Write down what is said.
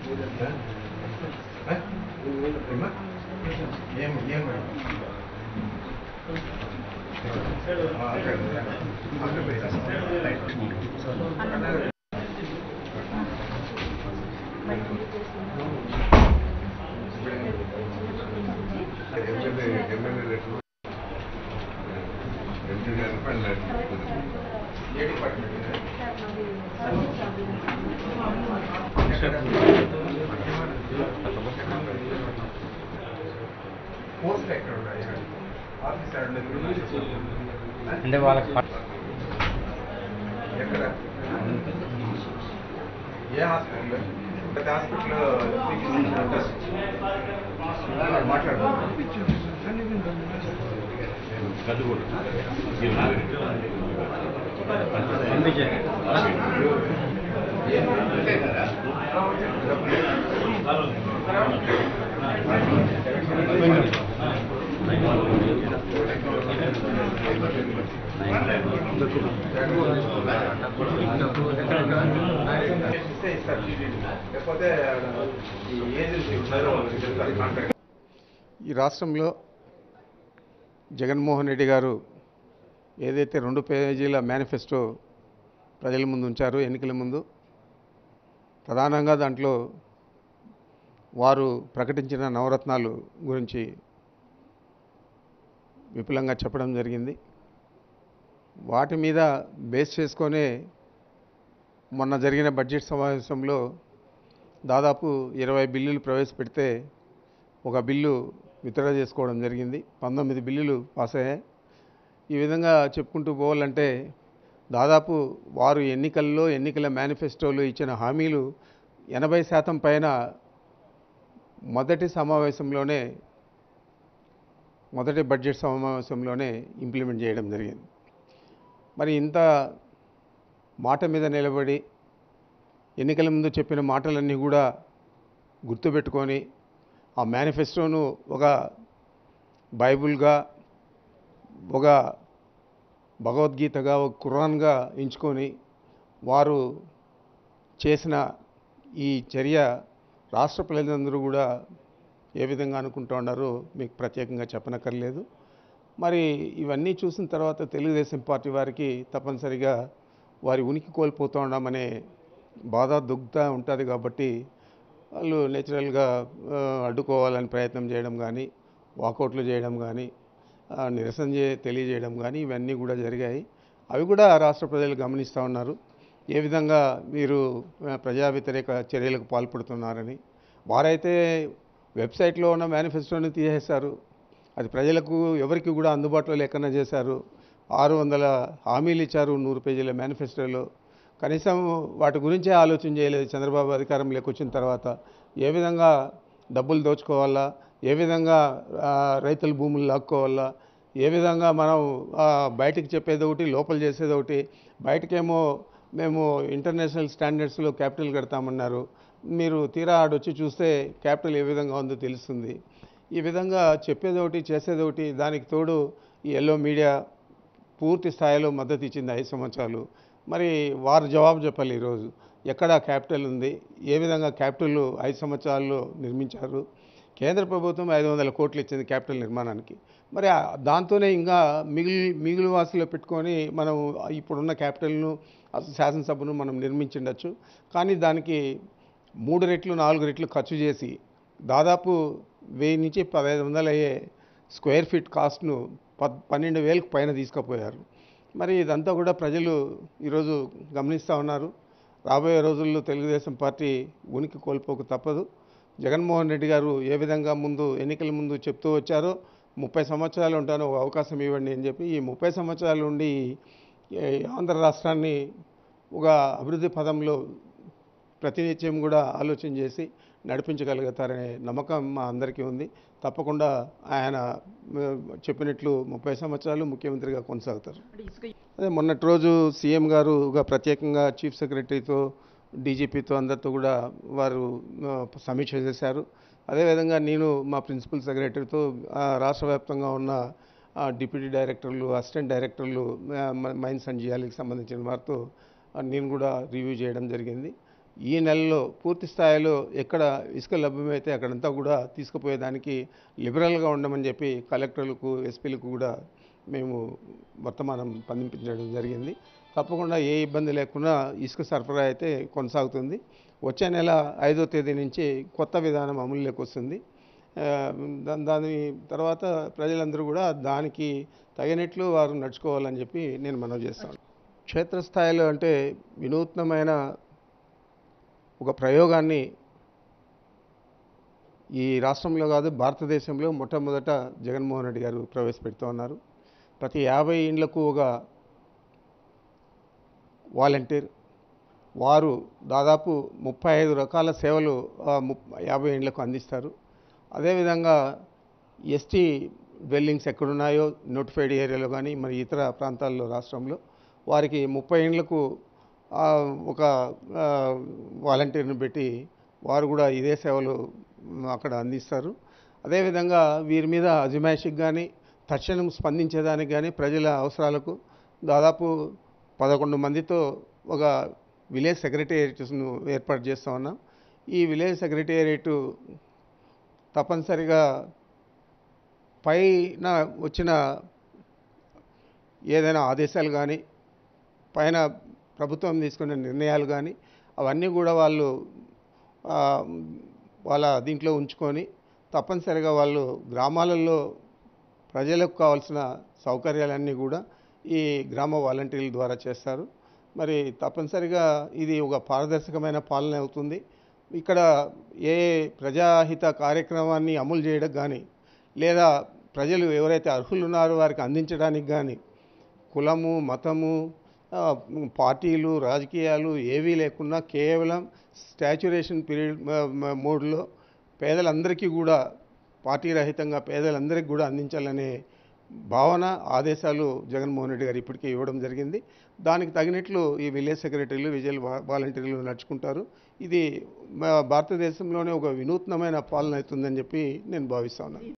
ఏమ్మా? ఏం ఏం ఆ, అక్కడ ఉంది. అక్కడ పోయి. ఎమ్మెల్యే ఎమ్మెల్యే లెటర్ ఎంపీ గారి పైన లెటర్ ఏ డిపార్ట్మెంట్ ఇది? పోస్ట్ ఎక్కడ ఉన్నాయి ఆఫీస్ ఎక్కడ అంటే వాళ్ళకి ఎక్కడ ఏ హాస్పిటల్ ప్రతి హాస్పిటల్లో మాట్లాడు లేకపోతే ఈ ఏజెన్సీ ఉన్నారో కాంటాక్ట్ ఈ రాష్ట్రంలో జగన్మోహన్ రెడ్డి గారు ఏదైతే రెండు పేజీల మేనిఫెస్టో ప్రజల ముందు ఉంచారో ఎన్నికల ముందు ప్రధానంగా దాంట్లో వారు ప్రకటించిన నవరత్నాలు గురించి విపులంగా చెప్పడం జరిగింది వాటి మీద బేస్ చేసుకొనే మొన్న జరిగిన బడ్జెట్ సమావేశంలో దాదాపు ఇరవై బిల్లులు ప్రవేశపెడితే ఒక బిల్లు విత్డ్రా చేసుకోవడం జరిగింది పంతొమ్మిది బిల్లులు పాస్ అయ్యాయి ఈ విధంగా చెప్పుకుంటూ పోవాలంటే దాదాపు వారు ఎన్నికల్లో ఎన్నికల మేనిఫెస్టోలో ఇచ్చిన హామీలు ఎనభై శాతం పైన మొదటి సమావేశంలోనే మొదటి బడ్జెట్ సమావేశంలోనే ఇంప్లిమెంట్ చేయడం జరిగింది మరి ఇంత మాట మీద నిలబడి ఎన్నికల ముందు చెప్పిన మాటలన్నీ కూడా గుర్తుపెట్టుకొని ఆ మేనిఫెస్టోను ఒక బైబుల్గా ఒక భగవద్గీతగా ఒక ఖురాన్గా ఎంచుకొని వారు చేసిన ఈ చర్య రాష్ట్ర ప్రజలందరూ కూడా ఏ విధంగా అనుకుంటూ ఉన్నారో మీకు ప్రత్యేకంగా చెప్పనక్కర్లేదు మరి ఇవన్నీ చూసిన తర్వాత తెలుగుదేశం పార్టీ వారికి తప్పనిసరిగా వారి ఉనికి కోల్పోతూ ఉన్నామనే బాధ దుగ్ధ ఉంటుంది కాబట్టి వాళ్ళు నేచురల్గా ఆ, అడ్డుకోవాలని ప్రయత్నం చేయడం కానీ వాకౌట్లు చేయడం కానీ ఆ, నిరసన చే తెలియజేయడం కానీ ఇవన్నీ కూడా జరిగాయి అవి కూడా రాష్ట్ర ప్రజలు గమనిస్తూ ఉన్నారు ఏ విధంగా మీరు ఆ, ప్రజా వ్యతిరేక చర్యలకు పాల్పడుతున్నారని వారైతే వెబ్సైట్లో ఉన్న మేనిఫెస్టోని తీసేశారు అది ప్రజలకు ఎవరికి కూడా అందుబాటులో లేకుండా చేశారు ఆరు వందల హామీలు ఇచ్చారు నూరు పేజీల మేనిఫెస్టోలో కనీసం వాటి గురించే ఆలోచన చేయలేదు చంద్రబాబు అధికారంలోకి వచ్చిన తర్వాత ఏ విధంగా డబ్బులు దోచుకోవాలా ఏ విధంగా ఆ, రైతుల భూములు లాక్కోవాలా ఏ విధంగా మనం ఆ, బయటికి చెప్పేది ఒకటి లోపల చేసేది ఒకటి బయటకేమో మేము ఇంటర్నేషనల్ స్టాండర్డ్స్లో క్యాపిటల్ కడతామన్నారు మీరు తీరా ఆడొచ్చి చూస్తే క్యాపిటల్ ఏ విధంగా ఉందో తెలుస్తుంది ఈ విధంగా చెప్పేది ఒకటి చేసేది ఒకటి దానికి తోడు ఈ ఎల్లో మీడియా పూర్తి స్థాయిలో మద్దతు ఇచ్చింది ఐదు సంవత్సరాలు మరి వారు జవాబు చెప్పాలి ఈరోజు ఎక్కడ క్యాపిటల్ ఉంది ఏ విధంగా క్యాపిటల్ ఐదు సంవత్సరాల్లో నిర్మించారు కేంద్ర ప్రభుత్వం ఐదు వందల కోట్లు ఇచ్చింది క్యాపిటల్ నిర్మాణానికి మరి ఆ- దాంతోనే ఇంకా మిగిలి మిగులు వాసులో పెట్టుకొని మనం ఇప్పుడున్న క్యాపిటల్ను అసలు శాసనసభను మనం నిర్మించిండొచ్చు కానీ దానికి మూడు రెట్లు నాలుగు రెట్లు ఖర్చు చేసి దాదాపు వెయ్యి నుంచి పదహైదు వందలు అయ్యే స్క్వేర్ ఫీట్ కాస్ట్ను పద్ పన్నెండు వేలకు పైన తీసుకుపోయారు మరి ఇదంతా కూడా ప్రజలు ఈరోజు గమనిస్తూ ఉన్నారు రాబోయే రోజుల్లో తెలుగుదేశం పార్టీ ఉనికి కోల్పోక తప్పదు జగన్మోహన్ రెడ్డి గారు ఏ విధంగా ముందు ఎన్నికల ముందు చెప్తూ వచ్చారో ముప్పై సంవత్సరాలు ఉంటాను ఒక అవకాశం ఇవ్వండి అని చెప్పి ఈ ముప్పై సంవత్సరాలు ఉండి ఈ ఆంధ్ర రాష్ట్రాన్ని ఒక అభివృద్ధి పదంలో ప్రతినిత్యం కూడా ఆలోచన చేసి నడిపించగలుగుతారనే నమ్మకం మా అందరికీ ఉంది తప్పకుండా ఆయన మ, చెప్పినట్లు ముప్పై సంవత్సరాలు ముఖ్యమంత్రిగా కొనసాగుతారు అదే మొన్నటి రోజు సీఎం గారుగా ప్రత్యేకంగా చీఫ్ సెక్రటరీతో డీజీపీతో అందరితో కూడా వారు ఆ, సమీక్ష చేశారు అదేవిధంగా నేను మా ప్రిన్సిపల్ సెక్రటరీతో ఆ, రాష్ట్ర వ్యాప్తంగా ఉన్న ఆ, డిప్యూటీ డైరెక్టర్లు అసిస్టెంట్ డైరెక్టర్లు ఆ, మ- మైన్స్ అండ్ జియాలకి సంబంధించిన వారితో ఆ, నేను కూడా రివ్యూ చేయడం జరిగింది ఈ నెలలో పూర్తి స్థాయిలో ఎక్కడ ఇసుక లభ్యమైతే అక్కడంతా కూడా తీసుకుపోయేదానికి లిబరల్గా ఉండమని చెప్పి కలెక్టర్లకు ఎస్పీలకు కూడా మేము వర్తమానం పంపించడం జరిగింది తప్పకుండా ఏ ఇబ్బంది లేకుండా ఇసుక సరఫరా అయితే కొనసాగుతుంది వచ్చే నెల ఐదో తేదీ నుంచి కొత్త విధానం అమలులోకి వస్తుంది ఆ, దా- దాని తర్వాత ప్రజలందరూ కూడా దానికి తగినట్లు వారు నడుచుకోవాలని చెప్పి నేను మనవి చేస్తాను క్షేత్రస్థాయిలో అంటే వినూత్నమైన ఒక ప్రయోగాన్ని ఈ రాష్ట్రంలో కాదు భారతదేశంలో మొట్టమొదట జగన్మోహన్ రెడ్డి గారు ప్రవేశపెడుతూ ఉన్నారు ప్రతి యాభై ఇండ్లకు ఒక వాలంటీర్ వారు దాదాపు ముప్పై ఐదు రకాల సేవలు ఆ ముప్- యాభై ఇండ్లకు అందిస్తారు అదేవిధంగా ఎస్టీ డ్వెల్లింగ్స్ ఎక్కడున్నాయో నోటిఫైడ్ ఏరియాలో కానీ మరి ఇతర ప్రాంతాల్లో రాష్ట్రంలో వారికి ముప్పై ఇండ్లకు ఆ, ఒక ఆ, వాలంటీర్ని పెట్టి వారు కూడా ఇదే సేవలు మ్, అక్కడ అందిస్తారు అదేవిధంగా వీరి మీద అజమాయిషికి కానీ తక్షణం స్పందించేదానికి కానీ ప్రజల అవసరాలకు దాదాపు పదకొండు మందితో ఒక విలేజ్ సెక్రటేరియట్స్ను ఏర్పాటు చేస్తూ ఉన్నాం ఈ విలేజ్ సెక్రటేరియట్ తప్పనిసరిగా పైన వచ్చిన ఏదైనా ఆదేశాలు కానీ పైన ప్రభుత్వం తీసుకున్న నిర్ణయాలు కానీ అవన్నీ కూడా వాళ్ళు ఆ, వాళ్ళ దీంట్లో ఉంచుకొని తప్పనిసరిగా వాళ్ళు గ్రామాలలో ప్రజలకు కావాల్సిన సౌకర్యాలన్నీ కూడా ఈ గ్రామ వాలంటీర్ల ద్వారా చేస్తారు మరి తప్పనిసరిగా ఇది ఒక పారదర్శకమైన పాలన అవుతుంది ఇక్కడ ఏ ప్రజాహిత కార్యక్రమాన్ని అమలు చేయడం కానీ లేదా ప్రజలు ఎవరైతే అర్హులు ఉన్నారో వారికి అందించడానికి కానీ కులము మతము ఆ, పార్టీలు రాజకీయాలు ఏవీ లేకుండా కేవలం స్టాచ్యురేషన్ పీరియడ్ మోడ్లో పేదలందరికీ కూడా పార్టీ రహితంగా పేదలందరికీ కూడా అందించాలనే భావన ఆదేశాలు జగన్మోహన్ రెడ్డి గారు ఇప్పటికే ఇవ్వడం జరిగింది దానికి తగినట్లు ఈ విలేజ్ సెక్రటరీలు విజయ్ వాలంటీర్లు నడుచుకుంటారు ఇది మా భారతదేశంలోనే ఒక వినూత్నమైన పాలన అవుతుందని చెప్పి నేను భావిస్తా ఉన్నాను